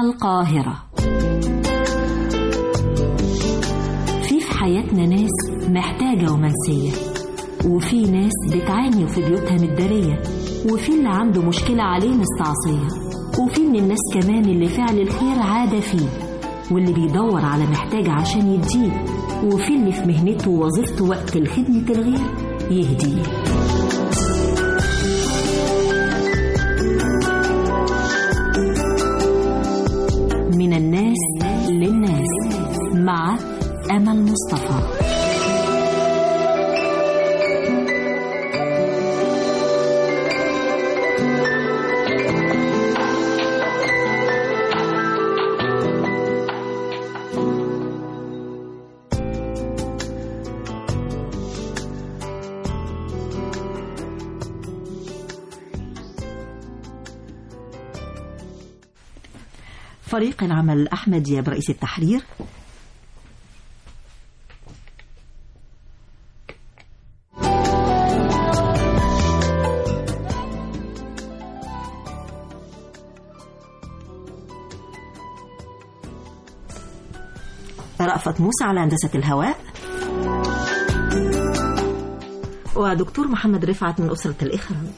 القاهرة في في حياتنا ناس محتاجة ومنسية وفي ناس بتعاني وفي بيوتها متدارية وفي اللي عنده مشكلة عليه مستعصية وفي من الناس كمان اللي فعل الخير عادة فيه واللي بيدور على محتاج عشان يديه وفي اللي في مهنته ووظيفته وقت الخدمة الغير يهديه من الناس للناس مع أمل مصطفى فريق العمل أحمد دياب رئيس التحرير رأفت موسى على هندسة الهواء ودكتور محمد رفعت من أسرة الإخراج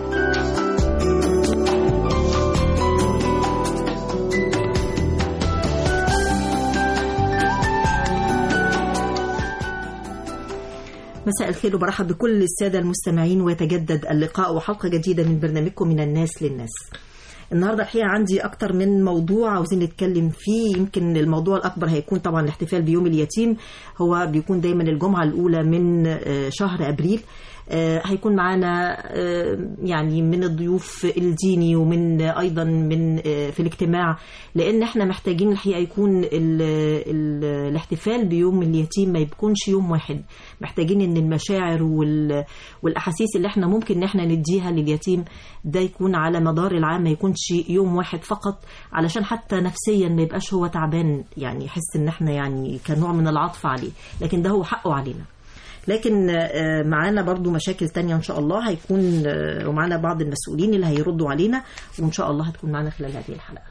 مساء الخير وبرحب بكل السادة المستمعين ويتجدد اللقاء وحلقة جديدة من برنامجكم من الناس للناس النهاردة الحقيقة عندي أكتر من موضوع عاوزين نتكلم فيه يمكن الموضوع الأكبر هيكون طبعا الاحتفال بيوم اليتيم هو بيكون دايما الجمعة الأولى من شهر أبريل هيكون معانا يعني من الضيوف الديني ومن ايضا من في الاجتماع لان احنا محتاجين الحقيقه يكون ال ال الاحتفال بيوم اليتيم ما يكونش يوم واحد محتاجين ان المشاعر والاحاسيس اللي احنا ممكن ان احنا نديها لليتيم ده يكون على مدار العام ما يكونش يوم واحد فقط علشان حتى نفسيا ما يبقاش هو تعبان يعني يحس ان احنا يعني كنوع من العطف عليه لكن ده هو حقه علينا لكن معانا برضو مشاكل تانية إن شاء الله هيكون ومعانا بعض المسؤولين اللي هيردوا علينا وإن شاء الله هتكون معانا خلال هذه الحلقة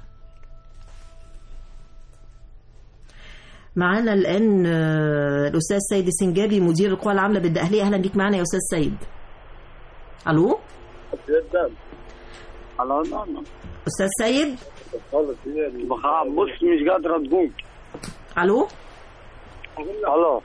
معانا الآن الأستاذ سيد السنجابي مدير القوى العاملة بالدقهلية أهلا بيك معانا يا أستاذ سيد ألو أستاذ سيد بص مش قادرة تقوم ألو الو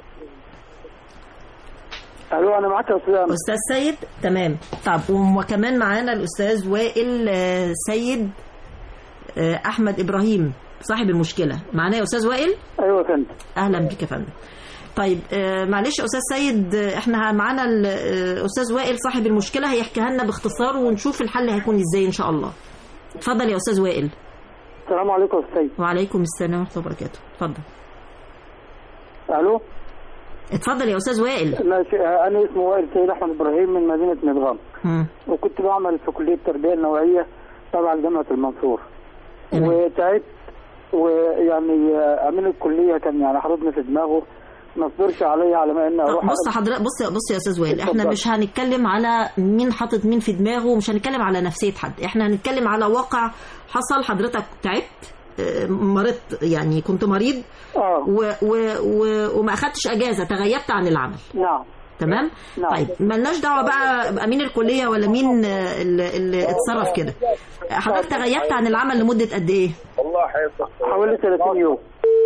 الو انا معاك يا استاذ استاذ سيد تمام طب وكمان معانا الاستاذ وائل سيد احمد ابراهيم صاحب المشكله معانا يا استاذ وائل ايوه يا فندم اهلا بك يا فندم طيب معلش يا استاذ سيد احنا معانا الاستاذ وائل صاحب المشكله هيحكيها لنا باختصار ونشوف الحل هيكون ازاي ان شاء الله اتفضل يا استاذ وائل السلام عليكم يا استاذ وعليكم السلام ورحمه الله وبركاته اتفضل الو اتفضل يا استاذ وائل ماشي انا اسمي وائل سيد احمد ابراهيم من مدينه مدغام مم. وكنت بعمل في كليه التربيه النوعيه تبع جامعه المنصور تمام. وتعبت ويعني امين الكليه كان يعني حاططني في دماغه ما صبرش عليا على ما اني اروح بص حضرتك بص بص يا استاذ وائل احنا اتفضل. مش هنتكلم على مين حاطط مين في دماغه ومش هنتكلم على نفسيه حد احنا هنتكلم على واقع حصل حضرتك تعبت آه، مرضت يعني كنت مريض اه و و و وما اخدتش اجازه تغيبت عن العمل نعم تمام نعم. طيب ملناش دعوه بقى بامين الكليه ولا مين آه، اللي, اللي اتصرف كده حضرتك تغيبت عن العمل لمده قد ايه حوالي 30 يوم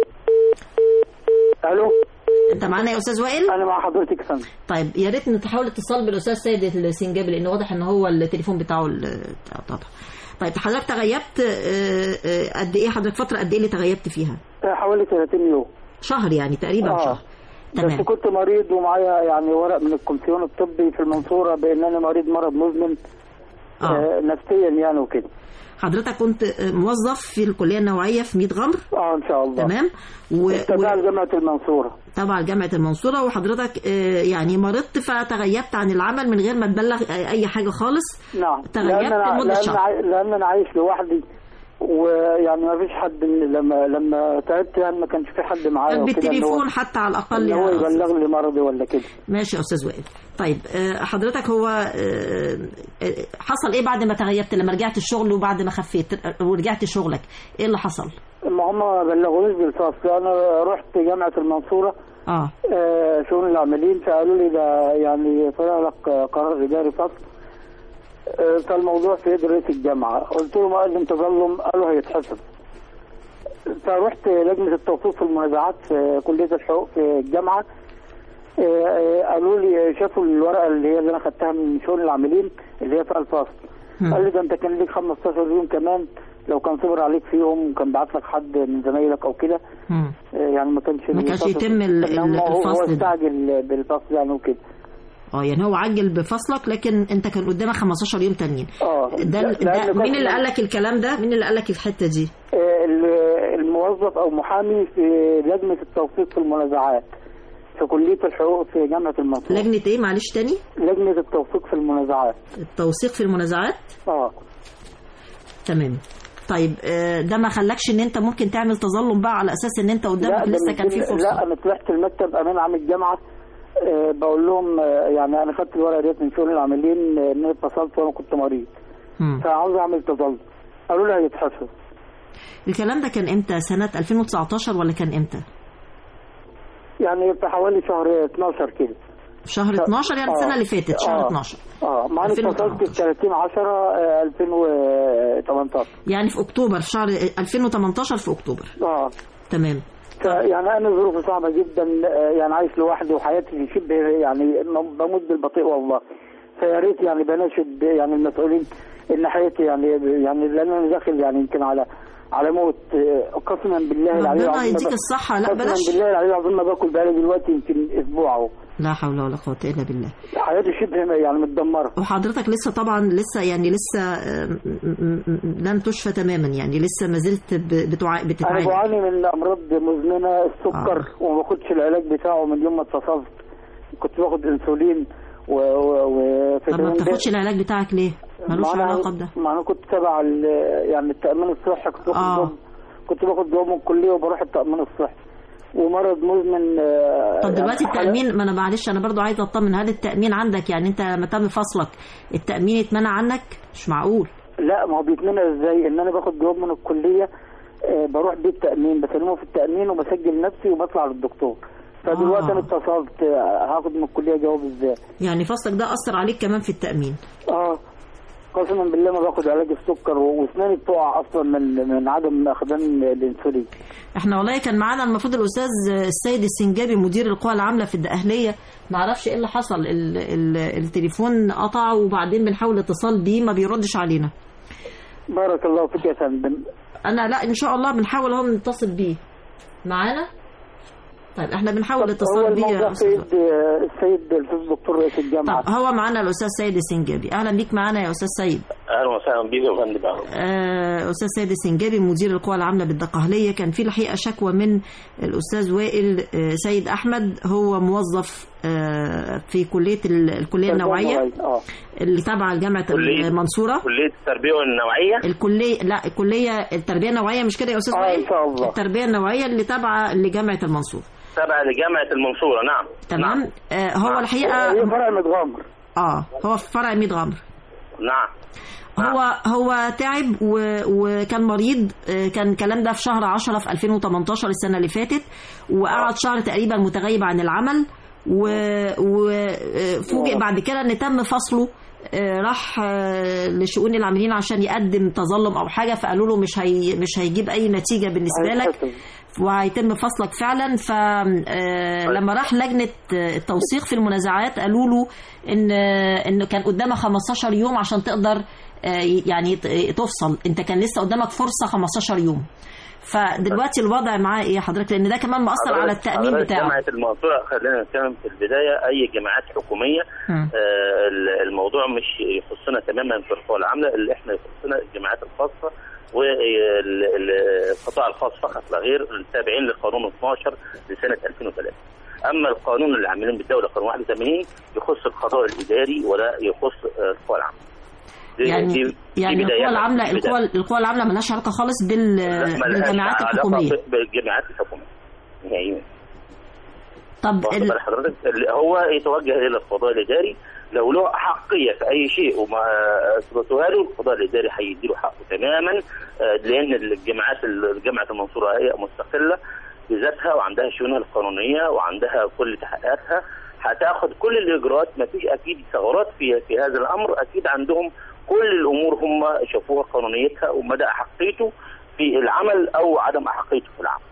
الو انت معانا يا استاذ وائل انا مع حضرتك يا فندم طيب يا ريت ان تحاول اتصال بالاستاذ سيد السنجابي لان واضح ان هو التليفون بتاعه ال- اتقطع طيب حضرتك تغيبت آه، آه، قد ايه حضرتك فتره قد ايه اللي تغيبت فيها حوالي 30 يوم شهر يعني تقريبا آه. شهر بس تمام كنت مريض ومعايا يعني ورق من الكومسيون الطبي في المنصوره بان انا مريض مرض مزمن اه آه نفسيا يعني وكده حضرتك كنت آه، موظف في الكليه النوعيه في 100 غمر اه ان شاء الله تمام و... تبع و... جامعه المنصوره تبع جامعه المنصوره وحضرتك آه، يعني مرضت فتغيبت عن العمل من غير ما تبلغ آه، اي حاجه خالص نعم تغيبت لان انا لمدة لان, شهر. عاي... لأن أنا عايش لوحدي ويعني يعني ما فيش حد من- لما لما تعبت يعني ما كانش في حد معايا كان وكده إن هو- بالتليفون حتى على الاقل ان هو يا أستاذ. يبلغ لي مرضي ولا كده ماشي يا استاذ وائل طيب آه، حضرتك هو آه، آه، حصل ايه بعد ما تغيبت لما رجعت الشغل وبعد ما خفيت آه، ورجعت شغلك ايه اللي حصل ما هم ما بلغونيش بالفصل انا رحت جامعه المنصوره اه آه، شؤون العاملين فقالوا لي ده يعني طلع لك آه، قرار اداري فصل آه، فالموضوع في يد رئيس الجامعه قلت له مقدم تظلم قالوا هيتحسب فرحت لجنه التوثيق في المنازعات في كليه الحقوق في الجامعه آه، آه، قالوا لي شافوا الورقه اللي هي اللي انا خدتها من شؤون العاملين اللي هي في الفصل مم. قال لي ده انت كان ليك 15 يوم كمان لو كان صبر عليك فيهم وكان بعت لك حد من زمايلك او كده مم. يعني ما كانش ما كانش الفصل- يتم ال- إنما هو- الفصل هو ده. استعجل بالفصل يعني وكده اه يعني هو عجل بفصلك لكن انت كان قدامك 15 يوم تانيين اه ده, لا- ده لأن مين كان- اللي قال لك الكلام ده مين اللي قال لك الحته دي آه، ال- الموظف او محامي في لجنه التوثيق في المنازعات في كليه الحقوق في جامعه المنصوره لجنه ايه معلش تاني لجنه التوثيق في المنازعات التوثيق في المنازعات اه تمام طيب آه، ده ما خلاكش ان انت ممكن تعمل تظلم بقى على اساس ان انت قدامك ده لسه من كان في ضمن- فرصه لا انا طلعت المكتب امين عام الجامعه آه، بقول لهم آه، يعني انا خدت الورقه ديت من شؤون العاملين آه، ان أنا اتصلت وانا كنت مريض مم. فعاوز اعمل تظلم قالوا لي هيتحسب الكلام ده كان امتى سنه 2019 ولا كان امتى يعني في حوالي شهر 12 كده في شهر 12 يعني آه. السنه اللي فاتت شهر آه. 12 اه ما انا اتصلت 2018. في 30 10 2018 يعني في اكتوبر في شهر 2018 في اكتوبر اه تمام يعني انا ظروفي صعبه جدا آه، يعني عايش لوحدي وحياتي شبه يعني م- بموت بالبطيء والله فيا ريت يعني بناشد يعني المسؤولين ان حياتي يعني يعني لان انا داخل يعني يمكن على على موت آه، قسما بالله العلي ربنا العظيم ما يديك ب- الصحه لا قسما بلاش بالله العلي العظيم ما باكل بقالي دلوقتي يمكن اسبوع اهو لا حول ولا قوه الا بالله حياتي شبه يعني متدمره وحضرتك لسه طبعا لسه يعني لسه آه، م- م- م- لم تشفى تماما يعني لسه ما زلت ب- بتوع... انا بتتعالج بعاني من امراض مزمنه السكر آه. وما باخدش العلاج بتاعه من يوم ما اتصلت كنت باخد انسولين و و طب ما بتاخدش العلاج بتاعك ليه؟ ملوش ما أنا- علاقه بده ما انا كنت تبع ال- يعني التامين الصحي كنت باخد آه. دوم كنت باخد دوم من الكليه وبروح التامين الصحي ومرض مزمن آه، طب يعني دلوقتي حالة- التأمين ما انا معلش انا برضو عايزه اطمن هل التأمين عندك يعني انت لما تم فصلك التأمين اتمنع عنك؟ مش معقول لا ما هو بيتمنع ازاي ان انا باخد جواب من الكليه آه، بروح بيه التامين بسلمه في التامين وبسجل نفسي وبطلع للدكتور فدلوقتي آه. انا اتصلت آه، هاخد من الكليه جواب ازاي يعني فصلك ده أثر عليك كمان في التأمين اه قسما بالله ما باخد علاج السكر واسناني بتقع اصلا من من عدم اخدان الانسولين احنا والله كان معانا المفروض الأستاذ السيد السنجابي مدير القوى العاملة في الدقهلية ما اعرفش ايه اللي حصل ال ال التليفون قطع وبعدين بنحاول اتصال بيه ما بيردش علينا بارك الله فيك يا فندم انا لا ان شاء الله بنحاول اهو نتصل بيه معانا طيب احنا بنحاول هو الاتصال بيه يا الموضوع أستاذ سيد السيد الاستاذ الدكتور رئيس الجامعه طب هو معانا الاستاذ سيد السنجابي اهلا بيك معانا يا استاذ سيد اهلا وسهلا بيك يا فندم آه، استاذ سيد السنجابي مدير القوى العامله بالدقهليه كان في الحقيقه شكوى من الاستاذ وائل آه، سيد احمد هو موظف آه، في كليه ال- الكليه النوعيه اه اللي تابعه لجامعه كلية- المنصوره كليه التربيه والنوعيه الكليه لا الكليه التربيه النوعيه مش كده يا استاذ اه وائل ان شاء الله التربيه النوعيه اللي تابعه لجامعه المنصوره تبع لجامعه المنصوره نعم تمام نعم, آه، هو هي الحقيقه فرع متغمر اه هو في فرع ميت غمر نعم. هو هو تعب و... وكان مريض آه، كان الكلام ده في شهر 10 في 2018 السنه اللي فاتت وقعد شهر تقريبا متغيب عن العمل وفوجئ بعد كده ان تم فصله آه، راح آه، لشؤون العاملين عشان يقدم تظلم او حاجه فقالوا له مش هي مش هيجيب اي نتيجه بالنسبه لك هيتحسب. وهيتم فصلك فعلا فلما راح لجنه آه، التوثيق في المنازعات قالوا له ان آه، انه كان قدامك 15 يوم عشان تقدر آه، يعني ت- تفصل انت كان لسه قدامك فرصه 15 يوم فدلوقتي الوضع معاه ايه حضرتك لان ده كمان مأثر على التأمين حضرتك بتاعه جامعه المنصوره خلينا نتكلم في البدايه اي جامعات حكوميه مم. آه، ال- الموضوع مش يخصنا تماما في القوى العامله اللي احنا يخصنا الجامعات الخاصه والقطاع الخاص فقط لا غير التابعين لقانون 12 لسنه 2003 اما القانون العاملين بالدوله قانون 81 يخص القضاء الاداري ولا يخص آه، القوى العامله دي- يعني دي- دي يعني بداية. القوى العامله دي بداية. القوى القوى العامله مالهاش علاقه خالص بال لا، ملهاش بالجامعات علاقة الحكوميه ب- بالجامعات الحكوميه نهائيا طب واخد ال... بال حضرتك اللي هو يتوجه الى القضاء الاداري لو له حقيه في اي شيء وما اثبتوها له القضاء الاداري هيديله حقه تماما آه، لان الجامعات جامعه المنصوره هي مستقله بذاتها وعندها شؤونها القانونيه وعندها كل تحقيقاتها هتاخد كل الاجراءات ما فيش اكيد ثغرات في في هذا الامر اكيد عندهم كل الامور هم شافوها قانونيتها ومدى احقيته في العمل او عدم احقيته في العمل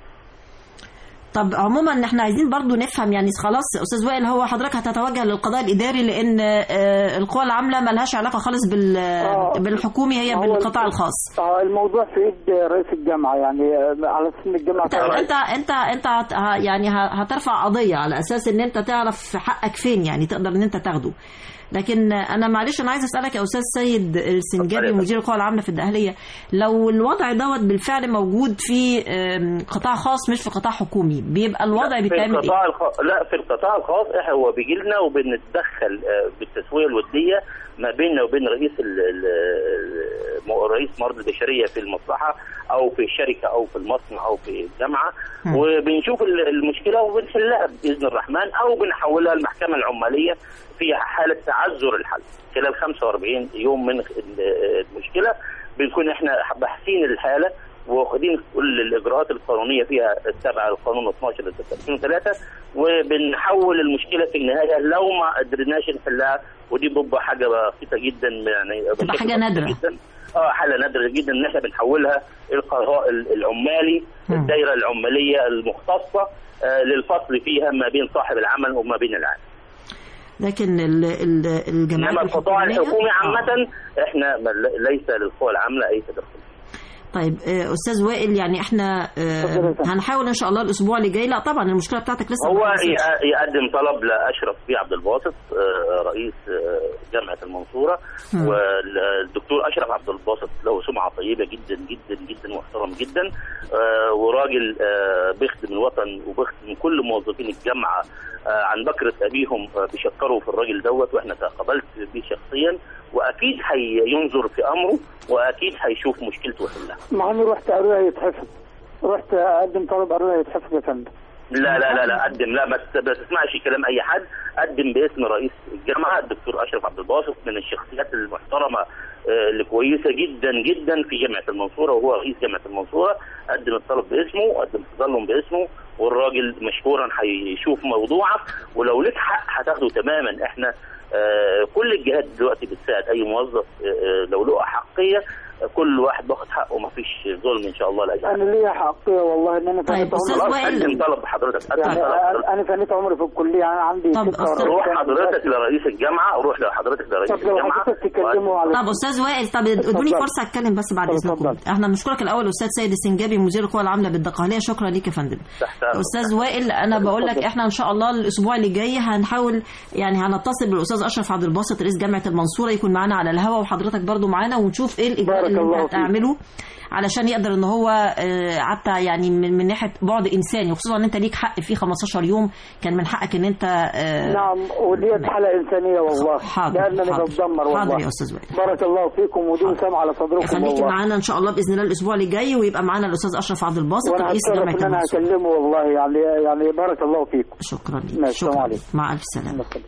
طب عموما احنا عايزين برضو نفهم يعني خلاص استاذ وائل هو حضرتك هتتوجه للقضاء الاداري لان آه، القوى العامله مالهاش علاقه خالص بال آه. بالحكومي هي هو بالقطاع ال- الخاص اه الموضوع في ايد رئيس الجامعه يعني آه، على اساس ان الجامعه انت انت انت انت هت- ه- يعني ه- هترفع قضيه على اساس ان انت تعرف حقك فين يعني تقدر ان انت تاخده لكن انا معلش انا عايز اسالك يا استاذ سيد السنجابي اتفضل. مدير القوى العامله في الدقهليه لو الوضع دوت بالفعل موجود في آم، قطاع خاص مش في قطاع حكومي بيبقى الوضع في بيتعمل ايه؟ القطاع الخاص لا في القطاع الخاص احنا هو بيجي لنا وبنتدخل آه، بالتسويه الوديه ما بيننا وبين رئيس ال- ال- ال- رئيس موارد البشريه في المصلحه او في الشركه او في المصنع او في الجامعه مم. وبنشوف ال- المشكله وبنحلها باذن الرحمن او بنحولها المحكمه العماليه في حاله تعذر الحل خلال 45 يوم من ال- المشكله بنكون احنا باحثين الحاله واخدين كل الاجراءات القانونيه فيها تبع القانون 12 ل 2003 وبنحول المشكله في النهايه لو ما قدرناش نحلها ودي بتبقى حاجه بسيطه جدا يعني تبقى بشكل حاجة بسيط نادرة. جدا اه حاله نادره جدا ان احنا بنحولها القضاء ال- العمالي مم. الدائره العماليه المختصه آه للفصل فيها ما بين صاحب العمل وما بين العامل لكن ال- ال- الجامعات انما القطاع الحكومية- الحكومي آه. عامه احنا ما- ليس للقوى العامله اي تدخل طيب آه، استاذ وائل يعني احنا آه، اتفضل يا فندم. هنحاول ان شاء الله الاسبوع اللي جاي لا طبعا المشكله بتاعتك لسه هو ما خلصتش. ي- يقدم طلب لاشرف بيه عبد الباسط آه، رئيس آه، جامعه المنصوره مم. والدكتور اشرف عبد الباسط له سمعه طيبه جدا جدا جدا ومحترم جدا آه، وراجل آه، بيخدم الوطن وبيخدم كل موظفين الجامعه آه، عن بكره ابيهم آه، بيشكروا في الراجل دوت واحنا تقابلت بيه شخصيا واكيد هينظر في امره واكيد هيشوف مشكلته ويحلها مع اني رحت قالوا لي هيتحسب رحت اقدم طلب قالوا لي هيتحسب يا فندم لا لا لا لا قدم لا ما تس- ما تسمعش كلام اي حد قدم باسم رئيس الجامعه الدكتور اشرف عبد الباسط من الشخصيات المحترمه آه، اللي كويسه جدا جدا في جامعه المنصوره وهو رئيس جامعه المنصوره قدم الطلب باسمه قدم تظلم باسمه والراجل مشكورا هيشوف موضوعك ولو لك حق هتاخده تماما احنا آه، كل الجهات دلوقتي بتساعد اي موظف آه، آه، لو له احقيه آه، كل واحد باخد حقه ما فيش ظلم ان شاء الله لاي حد انا ليا حقيه والله ان انا طيب، فنيت أستاذ عمري خلاص وائل- قدم طلب حضرتك قدم يعني طلب حضرتك أنا- انا فنيت عمري في الكليه انا عندي طب 46 أستاذ- روح سنة حضرتك لرئيس الجامعه روح لحضرتك لرئيس طب لو الجامعه حضرتك تكلموا على طب استاذ وائل طب ادوني اتفضل. فرصه اتكلم بس بعد اتفضل. اذنكم احنا بنشكرك الاول استاذ سيد السنجابي مدير القوى العامله بالدقهليه شكرا ليك يا فندم تحت أمرك. استاذ وائل انا بقول لك احنا ان شاء الله الاسبوع اللي جاي هنحاول يعني هنتصل بالاستاذ اشرف عبد الباسط رئيس جامعه المنصوره يكون معانا على الهواء وحضرتك برضو معانا ونشوف ايه الاجراء بارك اللي الله انت فيك. هتعمله علشان يقدر ان هو آه، حتى يعني من, من ناحيه بعد انساني وخصوصا ان انت ليك حق فيه 15 يوم كان من حقك ان انت آه، نعم وديت حاله انسانيه والله حاضر لانني حاضر. بتدمر والله حاضر يا استاذ وائل بارك الله فيكم ودون سمع على صدركم خليكي والله معانا ان شاء الله باذن الله الاسبوع اللي جاي ويبقى معانا الاستاذ اشرف عبد الباسط وانا رئيس هتشرف جامعه ان انا المنصوره هكلمه والله يعني يعني بارك الله فيكم شكرا لك ماشي، السلام شكرا عليكم. مع الف سلامه الله يخليك.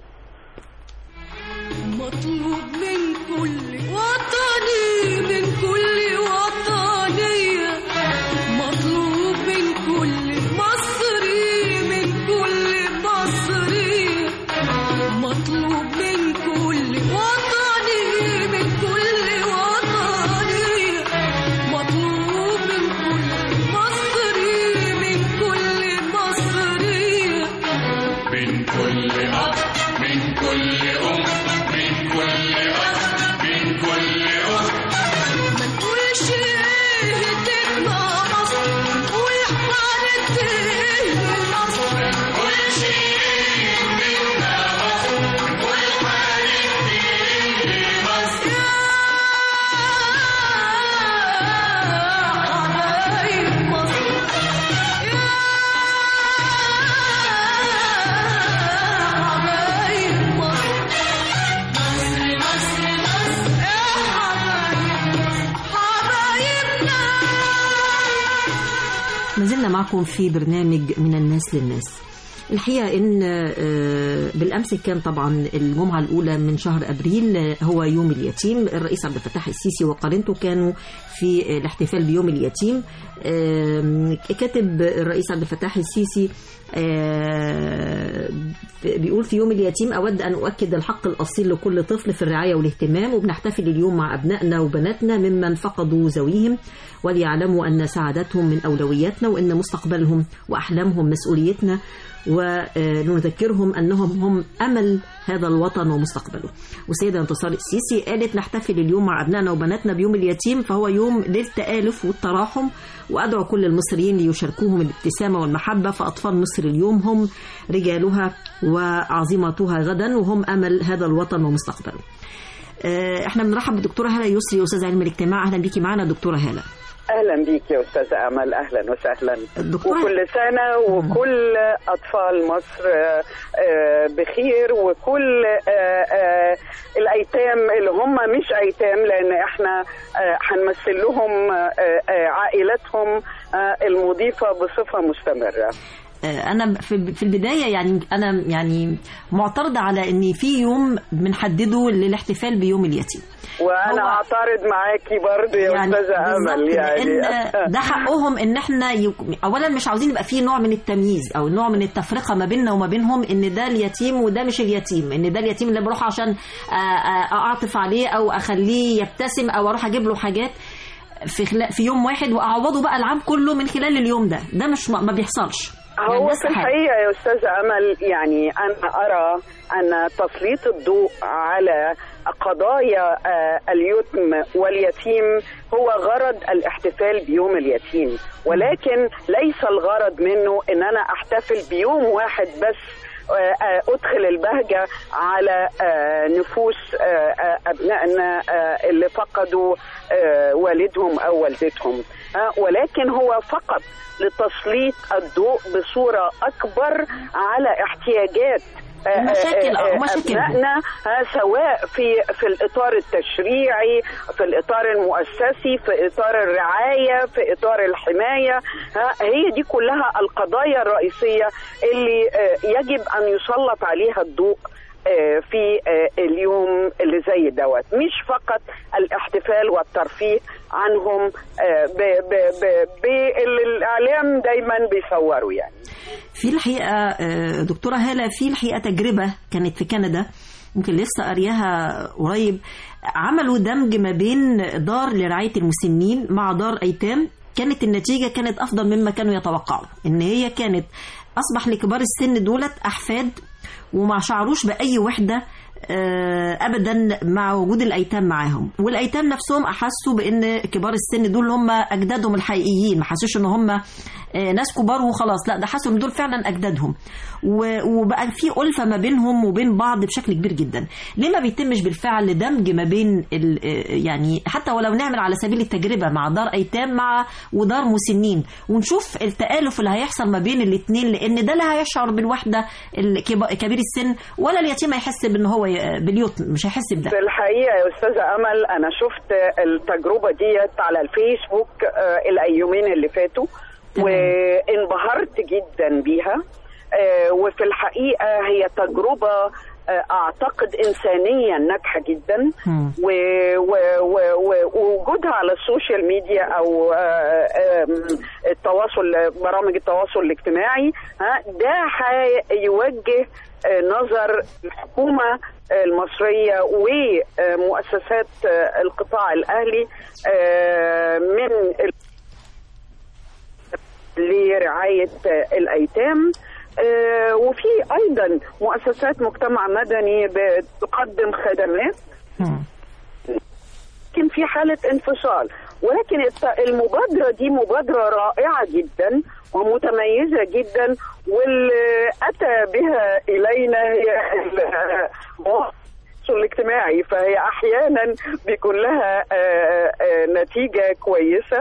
مطلوب من كل وطني من كل وطنية مطلوب من كل مصري من كل مصري مطلوب من كل وطني من كل وطني مطلوب من كل مصري من كل مصري من كل أب من كل أم من كل أب من كل أخت ما نقول ما زلنا معكم في برنامج من الناس للناس الحقيقة إن آه، بالأمس كان طبعا الجمعة الأولى من شهر أبريل آه، هو يوم اليتيم الرئيس عبد الفتاح السيسي وقارنته كانوا في آه، الاحتفال بيوم اليتيم آم، كاتب الرئيس عبد الفتاح السيسي آه، بيقول في يوم اليتيم أود أن أؤكد الحق الأصيل لكل طفل في الرعاية والاهتمام وبنحتفل اليوم مع أبنائنا وبناتنا ممن فقدوا ذويهم وليعلموا أن سعادتهم من أولوياتنا وأن مستقبلهم وأحلامهم مسؤوليتنا ونذكرهم أنهم هم أمل هذا الوطن ومستقبله والسيدة انتصار السيسي قالت نحتفل اليوم مع أبنائنا وبناتنا بيوم اليتيم فهو يوم للتآلف والتراحم وأدعو كل المصريين ليشاركوهم الابتسامة والمحبة فأطفال مصر اليوم هم رجالها وعظيمتها غدا وهم أمل هذا الوطن ومستقبله آه، احنا بنرحب بالدكتوره هاله يسري استاذ علم الاجتماع اهلا بيكي معانا دكتوره هاله اهلا بيك يا استاذه امل اهلا وسهلا الدكتورة- وكل سنه وكل اطفال مصر آه، آه، بخير وكل آه، آه، الايتام اللي هم مش ايتام لان احنا آه، هنمثل لهم آه، آه، عائلاتهم آه، المضيفه بصفه مستمره آه، انا في في البدايه يعني انا يعني معترضه على ان في يوم بنحدده للاحتفال بيوم اليتيم وانا هو- اعترض معاكي برضه يا استاذه امل بالظبط، يعني لان ده حقهم ان احنا يك... اولا مش عاوزين يبقى فيه نوع من التمييز او نوع من التفرقه ما بيننا وما بينهم ان ده اليتيم وده مش اليتيم ان ده اليتيم اللي بروح عشان آه، آه، اعطف عليه او اخليه يبتسم او اروح اجيب له حاجات في خلال في يوم واحد واعوضه بقى العام كله من خلال اليوم ده ده مش ما ما بيحصلش يعني هو ده في استحالة. الحقيقة يا أستاذة أمل يعني أنا أرى أن تسليط الضوء على قضايا آه، اليتم واليتيم هو غرض الاحتفال بيوم اليتيم ولكن ليس الغرض منه أن أنا أحتفل بيوم واحد بس آه، آه، أدخل البهجة على آه، نفوس آه، آه، أبنائنا آه، اللي فقدوا آه، والدهم أو والدتهم آه، ولكن هو فقط لتسليط الضوء بصورة أكبر على احتياجات آه، مشاكل، آه، آه، آه، مشاكل. أبنائنا آه، سواء في في الإطار التشريعي في الإطار المؤسسي في إطار الرعاية في إطار الحماية آه، هي دي كلها القضايا الرئيسية اللي آه، يجب أن يسلط عليها الضوء آه، في آه، اليوم اللي زي دوت مش فقط الاحتفال والترفيه عنهم آه، ب- ب- ب- باللي الاعلام دايما بيصوروا يعني في الحقيقة آه، دكتورة هالة في الحقيقة تجربة كانت في كندا يمكن لسه قارياها قريب عملوا دمج ما بين دار لرعاية المسنين مع دار أيتام كانت النتيجة كانت أفضل مما كانوا يتوقعوا إن هي كانت أصبح لكبار السن دولت أحفاد وما شعروش بأي وحدة آه، ابدا مع وجود الايتام معاهم والايتام نفسهم احسوا بان كبار السن دول هم اجدادهم الحقيقيين ما حسوش ان هم آه، ناس كبار وخلاص لا ده حسوا ان دول فعلا اجدادهم و- وبقى في الفه ما بينهم وبين بعض بشكل كبير جدا ليه ما بيتمش بالفعل دمج ما بين ال- آه، يعني حتى ولو نعمل على سبيل التجربه مع دار ايتام مع ودار مسنين ونشوف التآلف اللي هيحصل ما بين الاثنين لان ده لا هيشعر بالوحده الكبا- كبير السن ولا اليتيم هيحس بان هو ي- باليتم مش هيحس بده في الحقيقه يا استاذه امل انا شفت التجربه ديت على الفيسبوك آه، الايومين اللي فاتوا تمام. وانبهرت جدا بيها آه، وفي الحقيقه هي تجربه آه، اعتقد انسانيا ناجحه جدا مم. و- و- و- و- ووجودها على السوشيال ميديا او آه، آم، التواصل برامج التواصل الاجتماعي ها ده هيوجه آه، نظر الحكومه المصريه ومؤسسات آه، القطاع الاهلي آه، من ال- لرعايه آه، الايتام آه، وفي ايضا مؤسسات مجتمع مدني بتقدم خدمات مم. لكن في حالة انفصال ولكن الت- المبادرة دي مبادرة رائعة جدا ومتميزة جدا واللي أتى بها إلينا هي التواصل الاجتماعي فهي أحيانا بيكون لها آه، آه، نتيجة كويسة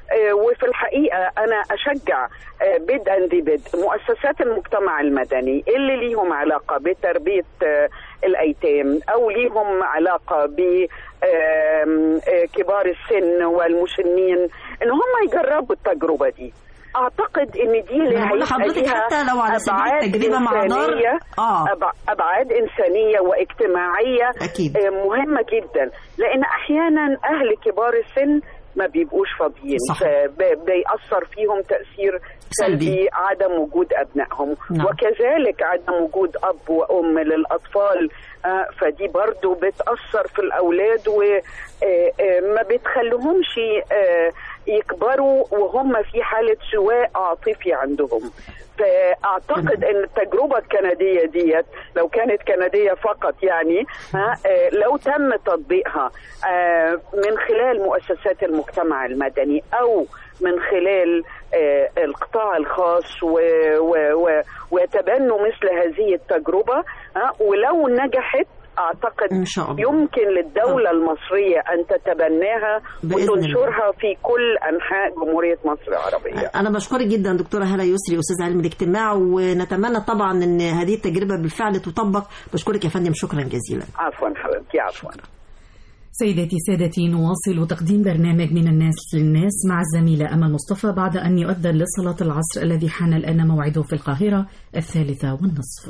آه، وفي الحقيقة أنا أشجع آه، بدءا ذي بدء مؤسسات المجتمع المدني اللي ليهم علاقة بتربية آه، الأيتام أو ليهم علاقة ب آم، آه، كبار السن والمسنين إن هم يجربوا التجربة دي أعتقد إن دي اللي أنا بقول هيبقى لحضرتك ليها حتى لو على سبيل أبعاد التجربة مع دار- إنسانية آه. أبع- أبعاد إنسانية واجتماعية أكيد. آه، مهمة جدا لأن أحيانا أهل كبار السن ما بيبقوش فاضيين صح. فب- بيأثر فيهم تأثير سلبي. سلبي عدم وجود أبنائهم نعم. وكذلك عدم وجود أب وأم للأطفال آه، فدي برضو بتأثر في الأولاد وما بتخليهمش آه، يكبروا وهم في حالة سواء عاطفي عندهم فاعتقد ان التجربه الكنديه ديت لو كانت كنديه فقط يعني ها آه، لو تم تطبيقها آه، من خلال مؤسسات المجتمع المدني او من خلال آه، القطاع الخاص و و و ويتبنوا مثل هذه التجربه ها ولو نجحت اعتقد إن شاء الله. يمكن للدوله المصريه ان تتبناها بإذن الله. وتنشرها في كل انحاء جمهوريه مصر العربيه أنا بشكرك جدا دكتورة هلا يسري أستاذ علم الاجتماع ونتمنى طبعا أن هذه التجربة بالفعل تطبق بشكرك يا فندم شكرا جزيلا عفوا حبيبتي عفوا سيداتي سادتي نواصل تقديم برنامج من الناس للناس مع الزميلة أمل مصطفى بعد أن يؤذن لصلاة العصر الذي حان الآن موعده في القاهرة الثالثة والنصف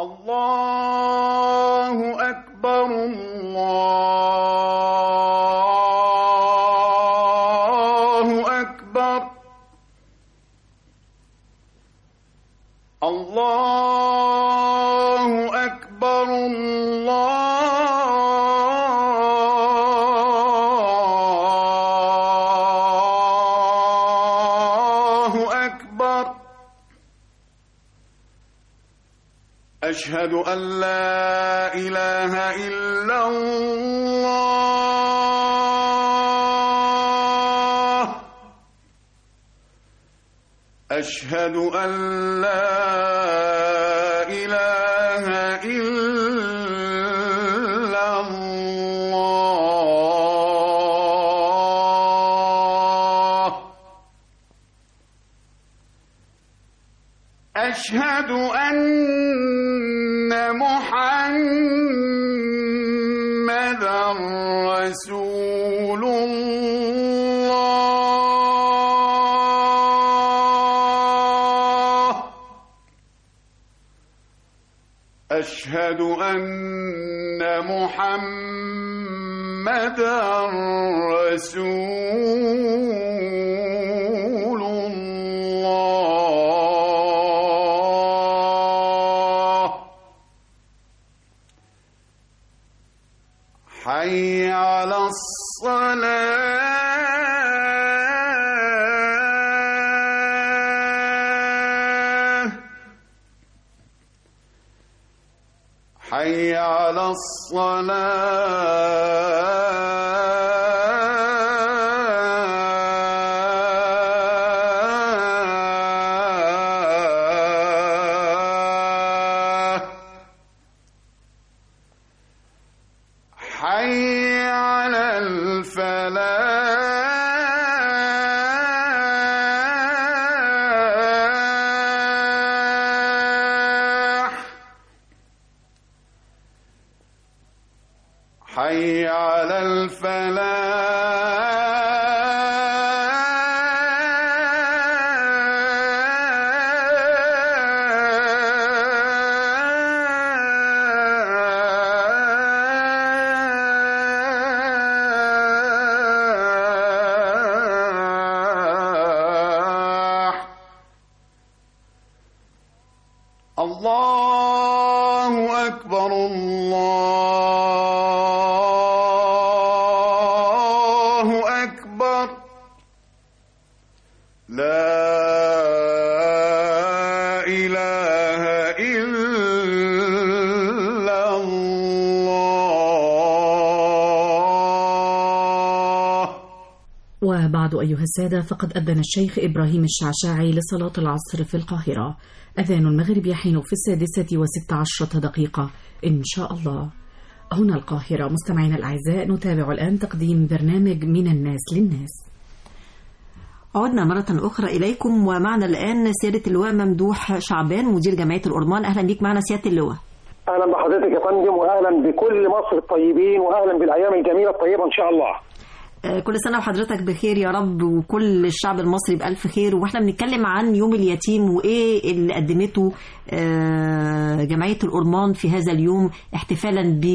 الله أكبر الله أكبر الله أكبر الله أكبر أشهد أن لا إله إلا الله أشهد أن لا إله إلا الله أشهد أن محمدا رسول الله أشهد أن محمدا رسول الله حي على الصلاة حي على الصلاة حي على الفلاح حي على الفلاح الله أكبر الله أكبر لا إله إلا الله وبعد أيها السادة فقد أذن الشيخ إبراهيم الشعشاعي لصلاة العصر في القاهرة أذان المغرب يحين في السادسة وست عشرة دقيقة إن شاء الله هنا القاهرة مستمعينا الأعزاء نتابع الآن تقديم برنامج من الناس للناس عدنا مرة أخرى إليكم ومعنا الآن سيادة اللواء ممدوح شعبان مدير جمعية الأورمان أهلا بيك معنا سيادة اللواء اهلا بحضرتك يا فندم واهلا بكل مصر الطيبين واهلا بالايام الجميله الطيبه ان شاء الله آه، كل سنة وحضرتك بخير يا رب وكل الشعب المصري بألف خير واحنا بنتكلم عن يوم اليتيم وإيه اللي قدمته آه، جمعية الأورمان في هذا اليوم احتفالا ب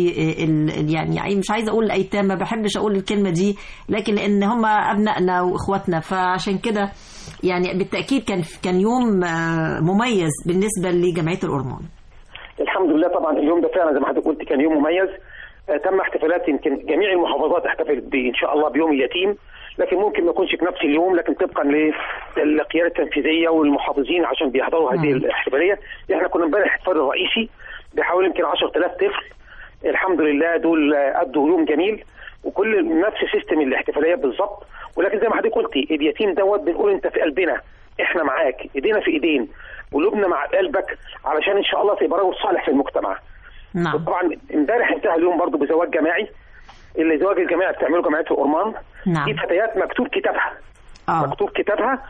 يعني يعني مش عايزة أقول الأيتام ما بحبش أقول الكلمة دي لكن لأن هم أبنائنا وإخواتنا فعشان كده يعني بالتأكيد كان كان يوم آه، مميز بالنسبة لجمعية الأورمان الحمد لله طبعا اليوم ده فعلا زي ما حضرتك قلت كان يوم مميز آه، تم احتفالات يمكن جميع المحافظات احتفلت ب- ان شاء الله بيوم اليتيم لكن ممكن ما يكونش في نفس اليوم لكن طبقا للقياده التنفيذيه والمحافظين عشان بيحضروا هذه الاحتفاليه احنا كنا امبارح الاحتفال الرئيسي بحوالي يمكن 10000 طفل الحمد لله دول آه، ادوا يوم جميل وكل نفس سيستم الاحتفاليات بالظبط ولكن زي ما حضرتك قلتي اليتيم دوت بنقول انت في قلبنا احنا معاك ايدينا في ايدين قلوبنا مع قلبك علشان ان شاء الله تبقى رجل صالح في المجتمع نعم طبعا امبارح انتهى اليوم برضو بزواج جماعي اللي زواج الجماعي بتعمله جمعيه الأورمان نعم. دي فتيات مكتوب كتابها اه مكتوب كتابها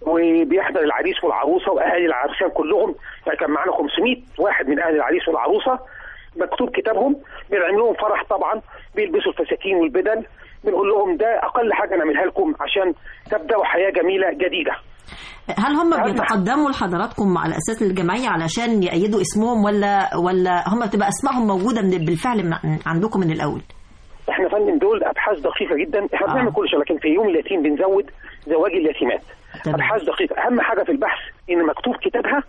وبيحضر العريس والعروسه واهالي العرسان كلهم يعني كان معانا 500 واحد من اهل العريس والعروسه مكتوب كتابهم بنعمل لهم فرح طبعا بيلبسوا الفساتين والبدل بنقول لهم ده اقل حاجه نعملها لكم عشان تبداوا حياه جميله جديده هل هم أهم بيتقدموا لحضراتكم على اساس الجمعيه علشان يأيدوا اسمهم ولا ولا هم بتبقى اسمائهم موجوده من بالفعل من عندكم من الاول؟ احنا فندم دول ابحاث دقيقه جدا احنا آه. بنعمل كل شيء لكن في يوم اليتيم بنزود زواج اليتيمات تمام. ابحاث دقيقه اهم حاجه في البحث ان مكتوب كتابها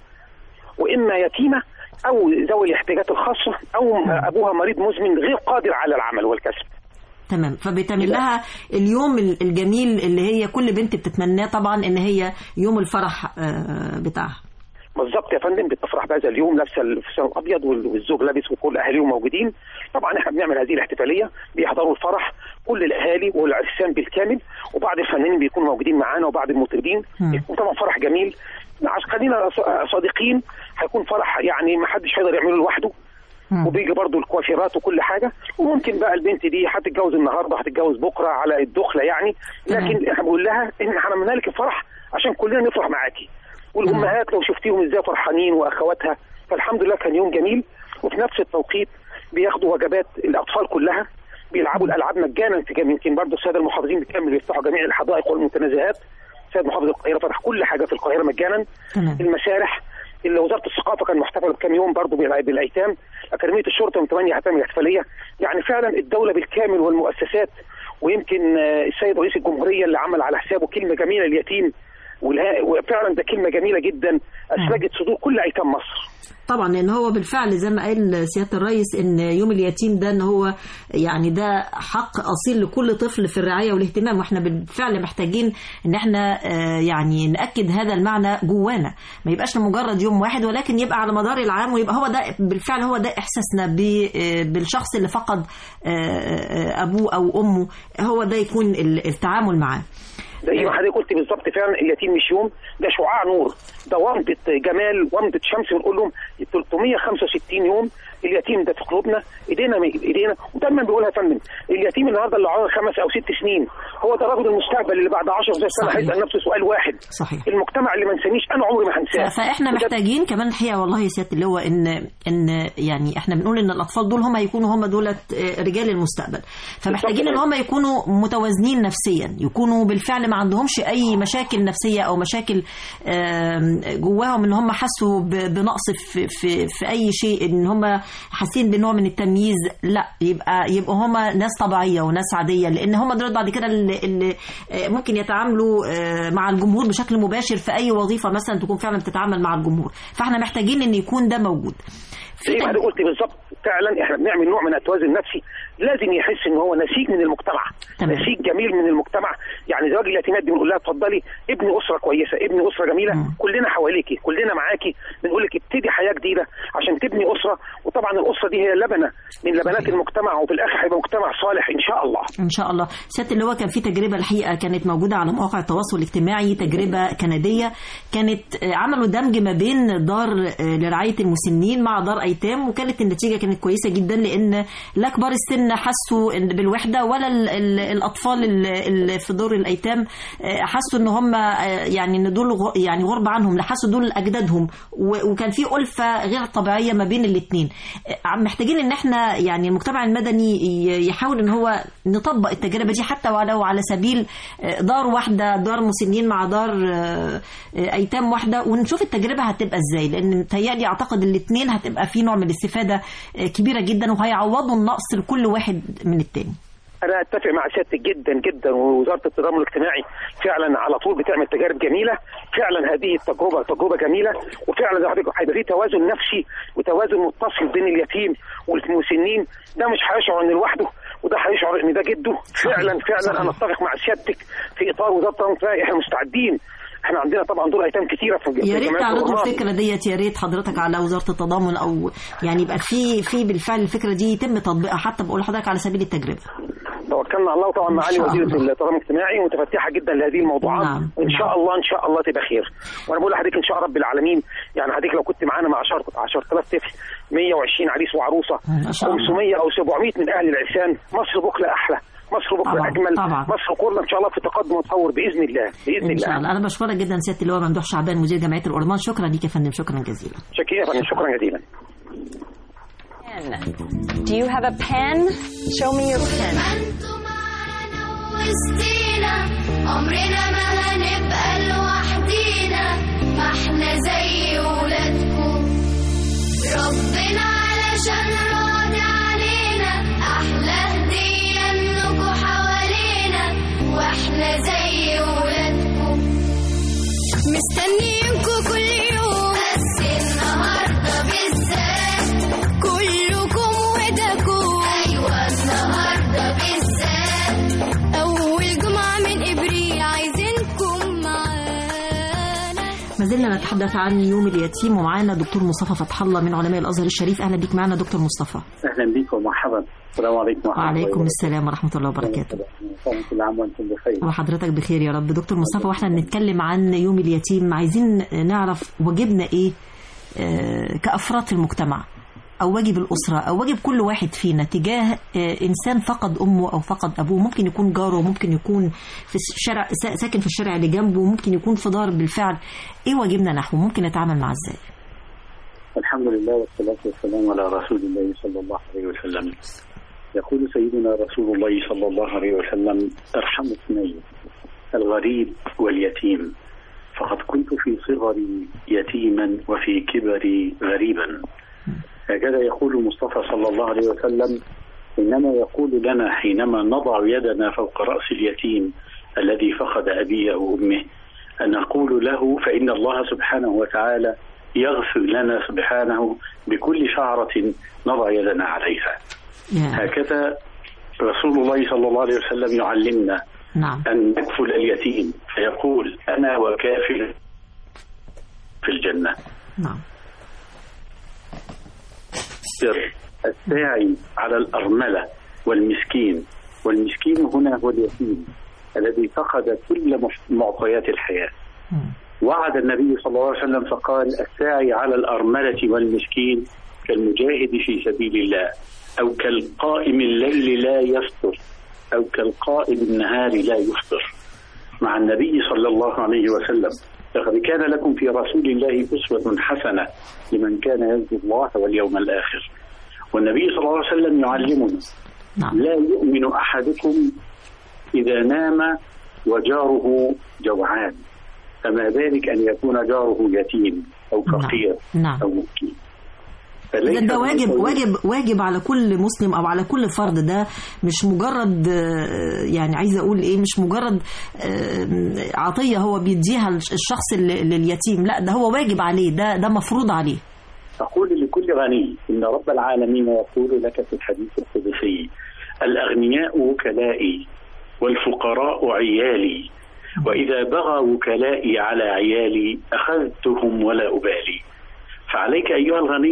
واما يتيمه او ذوي الاحتياجات الخاصه او ابوها مريض مزمن غير قادر على العمل والكسب تمام فبيتعمل لها اليوم ال- الجميل اللي هي كل بنت بتتمناه طبعا ان هي يوم الفرح آه، بتاعها. بالظبط يا فندم بتفرح بهذا اليوم لابسه الفستان الابيض وال- والزوج لابس وكل اهاليهم موجودين طبعا احنا بنعمل هذه الاحتفاليه بيحضروا الفرح كل الاهالي والعرسان بالكامل وبعض الفنانين بيكونوا موجودين معانا وبعض المطربين مم. وطبعا فرح جميل عشان خلينا ص- صادقين هيكون فرح يعني ما حدش هيقدر يعمله لوحده مم. وبيجي برضو الكوافيرات وكل حاجه وممكن بقى البنت دي هتتجوز النهارده هتتجوز بكره على الدخله يعني لكن احنا بنقول لها ان احنا عملنا لك الفرح عشان كلنا نفرح معاكي والامهات لو شفتيهم ازاي فرحانين واخواتها فالحمد لله كان يوم جميل وفي نفس التوقيت بياخدوا وجبات الاطفال كلها بيلعبوا الالعاب مجانا في جميع يمكن برضه الساده المحافظين بالكامل بيفتحوا جميع الحدائق والمتنزهات سيد محافظ القاهره فتح كل حاجه في القاهره مجانا تمام. المسارح اللي وزاره الثقافه كان محتفله بكام يوم برضه بالع- بالايتام اكاديميه الشرطه يوم 8 هتعمل احتفاليه يعني فعلا الدوله بالكامل والمؤسسات ويمكن آه، السيد رئيس الجمهوريه اللي عمل على حسابه كلمه جميله اليتيم والها- وفعلا ده كلمه جميله جدا اسلجت صدور كل ايتام مصر طبعا لان هو بالفعل زي ما قال سياده الرئيس ان يوم اليتيم ده ان هو يعني ده حق اصيل لكل طفل في الرعايه والاهتمام واحنا بالفعل محتاجين ان احنا آه، يعني ناكد هذا المعنى جوانا ما يبقاش لمجرد يوم واحد ولكن يبقى على مدار العام ويبقى هو ده بالفعل هو ده احساسنا ب- آه، بالشخص اللي فقد آه، آه، ابوه او امه هو ده يكون ال- التعامل معاه زي ما حضرتك قلت بالظبط فعلا اليتيم مش يوم ده شعاع نور ده ومضة جمال ومضة شمس بنقول لهم 365 يوم اليتيم ده في قلوبنا ايدينا ايدينا ودايما بيقولها يا فندم اليتيم النهارده اللي عمره خمس او ست سنين هو ده رجل المستقبل اللي بعد 10 سنه صحيح. هيسال نفسه سؤال واحد صحيح المجتمع اللي ما نسانيش انا عمري ما هنساه ف- فاحنا بجد. محتاجين كمان الحقيقه والله يا سياده اللواء ان ان يعني احنا بنقول ان الاطفال دول هم هيكونوا هم دولت آه، رجال المستقبل فمحتاجين ان هم يكونوا متوازنين نفسيا يكونوا بالفعل ما عندهمش اي مشاكل نفسيه او مشاكل آم، جواهم ان هم حسوا ب- بنقص في, في في اي شيء ان هم حاسين بنوع من التمييز لا يبقى يبقوا هم ناس طبيعيه وناس عاديه لان هم دول بعد كده اللي, اللي آه، ممكن يتعاملوا آه، مع الجمهور بشكل مباشر في اي وظيفه مثلا تكون فعلا بتتعامل مع الجمهور فاحنا محتاجين ان يكون ده موجود زي ما حضرتك قلت بالظبط فعلا احنا بنعمل نوع من التوازن النفسي لازم يحس ان هو نسيج من المجتمع تمام. نسيج جميل من المجتمع يعني زواج اليتيمات دي بنقول لها اتفضلي ابني اسره كويسه ابني اسره جميله مم. كلنا حواليكي كلنا معاكي بنقول لك ابتدي حياه جديده عشان تبني اسره وطبعا طبعا الاسره دي هي لبنه من لبنات المجتمع وفي الاخر هيبقى مجتمع صالح ان شاء الله ان شاء الله سياده اللواء كان في تجربه الحقيقه كانت موجوده على مواقع التواصل الاجتماعي تجربه كنديه كانت آه، عملوا دمج ما بين دار آه، لرعايه المسنين مع دار ايتام وكانت النتيجه كانت كويسه جدا لان لا كبار السن حسوا إن- بالوحده ولا ال- ال- الاطفال اللي في دور الايتام آه، حسوا ان هم آه، يعني ان دول غ- يعني غرب عنهم لا حسوا دول اجدادهم و- وكان في الفه غير طبيعيه ما بين الاثنين محتاجين ان احنا يعني المجتمع المدني ي- يحاول ان هو نطبق التجربه دي حتى ولو على سبيل آه، دار واحده دار مسنين مع دار آه، آه، ايتام واحده ونشوف التجربه هتبقى ازاي لان متهيألي اعتقد الاثنين هتبقى في نوع من الاستفاده آه، كبيره جدا وهيعوضوا النقص لكل واحد من التاني انا اتفق مع سيادتك جدا جدا ووزاره التضامن الاجتماعي فعلا على طول بتعمل تجارب جميله فعلا هذه التجربه تجربه جميله وفعلا زي ما حضرتك هيبقى في توازن نفسي وتوازن متصل بين اليتيم والمسنين ده مش هيشعر ان لوحده وده هيشعر ان ده جده فعلا فعلا صحيح. انا اتفق مع سيادتك في اطار وزاره التضامن الاجتماعي احنا مستعدين احنا عندنا طبعا دور ايتام كتيره في في يا ريت جمعيات تعرضوا الأورمان. الفكره ديت يا ريت حضرتك على وزاره التضامن او يعني يبقى في في بالفعل الفكره دي يتم تطبيقها حتى بقول لحضرتك على سبيل التجربه توكلنا على الله وطبعا إن معالي شاء وزيره الله. التضامن الاجتماعي متفتحه جدا لهذه الموضوعات نعم، وان شاء نعم. الله ان شاء الله تبقى خير وانا بقول لحضرتك ان شاء رب العالمين يعني حضرتك لو كنت معانا مع 10 10000 طفل 120 عريس وعروسه ما شاء الله. 500 او 700 من اهل العرسان مصر بكره احلى مصر بكره طبعاً، اجمل طبعاً. مصر كلها ان شاء الله في تقدم وتطور باذن الله باذن ان شاء الله الله انا بشكرك جدا سياده اللواء ممدوح شعبان مدير جمعيه الأورمان شكرا ليك يا فندم شكرا جزيلا شكرا يا فندم شكرا جزيلا Do you have a pen? Show me your pen. انتوا معانا وسطينا عمرنا ما هنبقى لوحدينا ما احنا زي ولادكم ربنا علشان راضي علينا احلى هدية انكوا حوالينا واحنا زي ولادكم مستنيينكوا كل يوم بس النهارده بالذات كلكم ودكم ايوه النهارده بالذات اول جمعه من ابريل عايزينكم معانا ما زلنا نتحدث عن يوم اليتيم ومعانا دكتور مصطفى فتح الله من علماء الازهر الشريف اهلا بيك معنا دكتور مصطفى اهلا بكم ومرحبا السلام عليكم ورحمه وعليكم السلام ورحمه الله وبركاته الله كل عام وانتم بخير وحضرتك بخير يا رب دكتور مصطفى واحنا بنتكلم عن يوم اليتيم عايزين نعرف واجبنا ايه آه، كافراد في المجتمع او واجب الاسره او واجب كل واحد فينا تجاه آه، انسان فقد امه او فقد ابوه ممكن يكون جاره ممكن يكون في الشارع سا- ساكن في الشارع اللي جنبه ممكن يكون في دار بالفعل ايه واجبنا نحوه ممكن نتعامل معاه ازاي الحمد لله والصلاه والسلام على رسول الله صلى الله عليه وسلم يقول سيدنا رسول الله صلى الله عليه وسلم ارحموا اثنين الغريب واليتيم فقد كنت في صغري يتيما وفي كبري غريبا هكذا يقول المصطفى صلى الله عليه وسلم انما يقول لنا حينما نضع يدنا فوق راس اليتيم الذي فقد ابيه او امه ان نقول له فان الله سبحانه وتعالى يغفر لنا سبحانه بكل شعره نضع يدنا عليها يا. هكذا رسول الله صلى الله عليه وسلم يعلمنا نعم أن نكفل اليتيم فيقول أنا وكافل في الجنة نعم سر الساعي على الأرملة والمسكين والمسكين هنا هو اليتيم الذي فقد كل مح- معطيات الحياة مم. وعد النبي صلى الله عليه وسلم فقال الساعي على الأرملة والمسكين كالمجاهد في سبيل الله أو كالقائم الليل لا يفطر أو كالقائم النهار لا يفطر مع النبي صلى الله عليه وسلم لقد كان لكم في رسول الله أسوة حسنة لمن كان يرجو الله واليوم الآخر والنبي صلى الله عليه وسلم يعلمنا نعم لا يؤمن أحدكم إذا نام وجاره جوعان فما ذلك أن يكون جاره يتيم أو فقير نعم. أو مسكين إذا فليس ده واجب من- واجب واجب على كل مسلم او على كل فرد ده مش مجرد آه، يعني عايزه اقول ايه مش مجرد آه، عطيه هو بيديها الشخص اللي- لليتيم لا ده هو واجب عليه ده ده مفروض عليه أقول لكل غني إن رب العالمين يقول لك في الحديث القدسي الأغنياء وكلائي والفقراء عيالي وإذا بغى وكلائي على عيالي أخذتهم ولا أبالي فعليك أيها الغني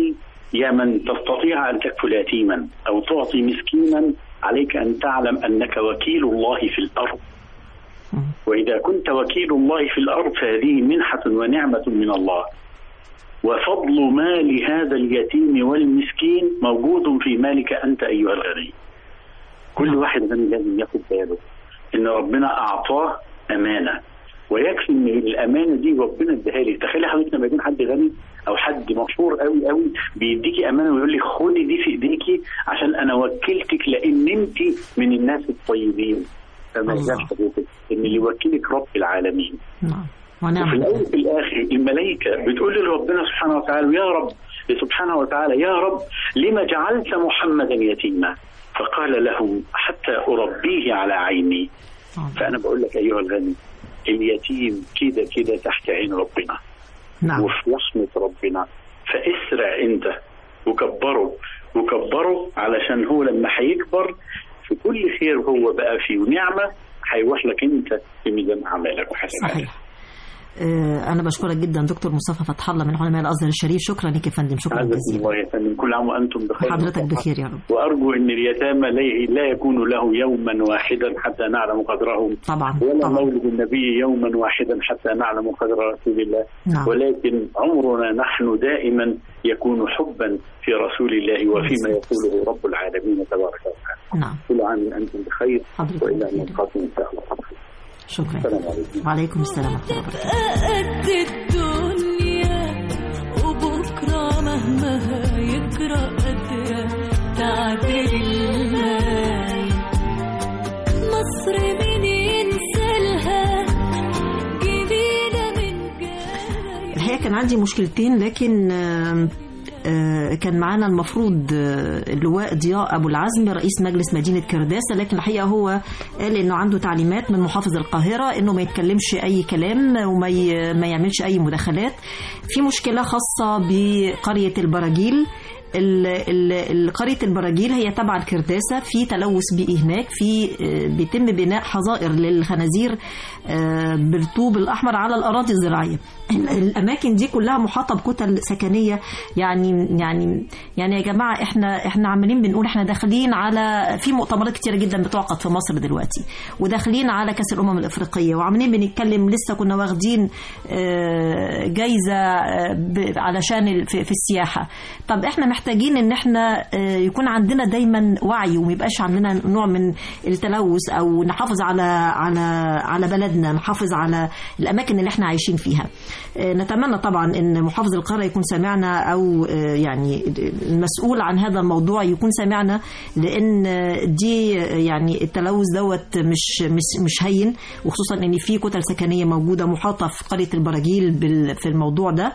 يا من تستطيع أن تكفل يتيما أو تعطي مسكينا عليك أن تعلم أنك وكيل الله في الأرض وإذا كنت وكيل الله في الأرض فهذه منحة ونعمة من الله وفضل مال هذا اليتيم والمسكين موجود في مالك أنت أيها الغني كل واحد غني لازم ياخد باله إن ربنا أعطاه أمانة ويكفي ان الامانه دي ربنا اداها لي تخيلي حضرتك لما يكون حد غني او حد مشهور قوي قوي بيديكي امانه ويقول لي خدي دي في ايديكي عشان انا وكلتك لان انت من الناس الطيبين فما الله. ينفعش حضرتك ان اللي يوكلك رب العالمين نعم وفي ونعم الاول وفي الاخر الملائكه بتقول لربنا سبحانه وتعالى يا رب سبحانه وتعالى يا رب لما جعلت محمدا يتيما فقال لهم حتى اربيه على عيني فانا بقول لك ايها الغني اليتيم كده كده تحت عين ربنا نعم وفي رحمه ربنا فاسرع انت وكبره وكبره علشان هو لما هيكبر في كل خير هو بقى فيه ونعمه هيروح لك انت في ميزان اعمالك وحسناتك صحيح آه، أنا بشكرك جدا دكتور مصطفى فتح الله من علماء الأزهر الشريف شكرا لك يا فندم شكرا عزكم جزيلا الله يا فندم كل عام وانتم بخير حضرتك بخير يا رب وارجو ان اليتامى لا- لا يكون له يوما واحدا حتى نعلم قدرهم طبعا ولا طبعا مولد النبي يوما واحدا حتى نعلم قدر رسول الله نعم. ولكن عمرنا نحن دائما يكون حبا في رسول الله وفيما يقوله رب العالمين تبارك وتعالى نعم كل عام وانتم بخير حضرتك والى بخير. ان نلقاكم ان شاء الله شكرا السلام عليكم وعليكم السلام ورحمة الله وبركاته قد الدنيا وبكرة مهما يجرى قادرة تعدل الماي مصر مين ينسالها جديدة من جاي الحقيقة كان عندي مشكلتين لكن آم، آه، كان معانا المفروض آه، اللواء ضياء ابو العزم رئيس مجلس مدينه كرداسه لكن الحقيقه هو قال انه عنده تعليمات من محافظ القاهره انه ما يتكلمش اي كلام وما ي- ما يعملش اي مداخلات في مشكله خاصه بقريه البراجيل ال- ال- ال- قرية البراجيل هي تبع الكرداسة في تلوث بيئي هناك في آه، بيتم بناء حظائر للخنازير آه، بالطوب الأحمر على الأراضي الزراعية ال- الأماكن دي كلها محاطة بكتل سكنية يعني يعني يعني يا جماعة احنا احنا عمالين بنقول احنا داخلين على في مؤتمرات كتيرة جدا بتعقد في مصر دلوقتي وداخلين على كأس الأمم الأفريقية وعمالين بنتكلم لسه كنا واخدين آه، جايزة آه، ب- علشان ال- في في السياحة طب احنا محتاجين ان احنا آه، يكون عندنا دايما وعي وما يبقاش عندنا نوع من التلوث او نحافظ على على على بلدنا نحافظ على الاماكن اللي احنا عايشين فيها آه، نتمنى طبعا ان محافظ القاره يكون سامعنا او آه، يعني المسؤول عن هذا الموضوع يكون سامعنا لان آه، دي آه، يعني التلوث دوت مش مش مش هين وخصوصا ان في كتل سكنيه موجوده محاطه في قريه البراجيل بال- في الموضوع ده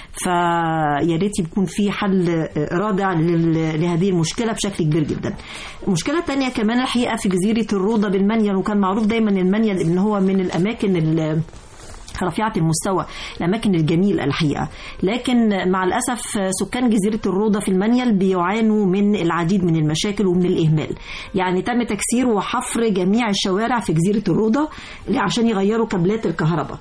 فيا ريت يكون في حل آه، رادع لل- لهذه المشكله بشكل كبير جدا. مشكله تانية كمان الحقيقه في جزيره الروضه بالمنيل وكان معروف دايما المنيل ان هو من الاماكن ال- رفيعة المستوى الأماكن الجميلة الحقيقة لكن مع الأسف سكان جزيرة الروضة في المنيل بيعانوا من العديد من المشاكل ومن الإهمال يعني تم تكسير وحفر جميع الشوارع في جزيرة الروضة عشان يغيروا كابلات الكهرباء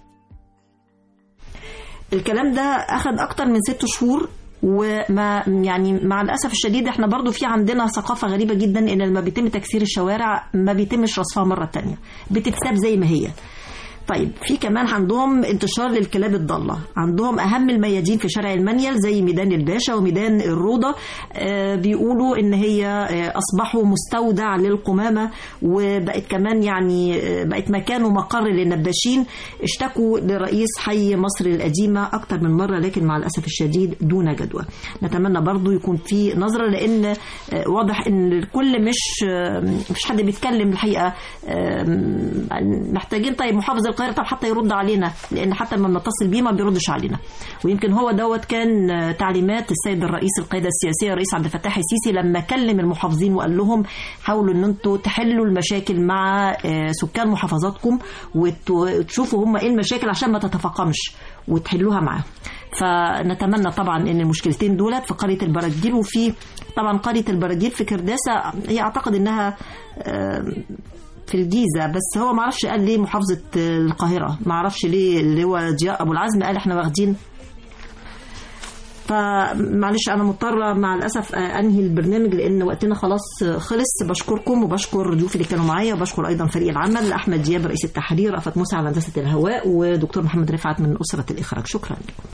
الكلام ده أخذ أكتر من ست شهور وما يعني مع الاسف الشديد احنا برضو في عندنا ثقافه غريبه جدا ان لما بيتم تكسير الشوارع ما بيتمش رصفها مره تانية بتتساب زي ما هي طيب في كمان عندهم انتشار للكلاب الضالة عندهم أهم الميادين في شارع المنيل زي ميدان الباشا وميدان الروضة آه بيقولوا إن هي آه أصبحوا مستودع للقمامة وبقت كمان يعني آه بقت مكان ومقر للنباشين اشتكوا لرئيس حي مصر القديمة أكتر من مرة لكن مع الأسف الشديد دون جدوى نتمنى برضو يكون في نظرة لأن آه واضح إن الكل مش آه مش حد بيتكلم الحقيقة آه محتاجين طيب محافظ القاهره طب حتى يرد علينا لان حتى لما بنتصل بيه ما بيردش علينا ويمكن هو دوت كان تعليمات السيد الرئيس القياده السياسيه الرئيس عبد الفتاح السيسي لما كلم المحافظين وقال لهم حاولوا ان انتوا تحلوا المشاكل مع سكان محافظاتكم وتشوفوا هم ايه المشاكل عشان ما تتفاقمش وتحلوها معاهم فنتمنى طبعا ان المشكلتين دولت في قريه البراجيل وفي طبعا قريه البراجيل في كرداسه هي اعتقد انها في الجيزه بس هو ما اعرفش قال ليه محافظه القاهره ما اعرفش ليه اللي هو ضياء ابو العزم قال احنا واخدين فمعلش انا مضطره مع الاسف آه، انهي البرنامج لان وقتنا خلاص آه، خلص بشكركم وبشكر ضيوفي اللي كانوا معايا وبشكر ايضا فريق العمل احمد دياب رئيس التحرير رأفت موسى على هندسه الهواء ودكتور محمد رفعت من اسره الاخراج شكرا لكم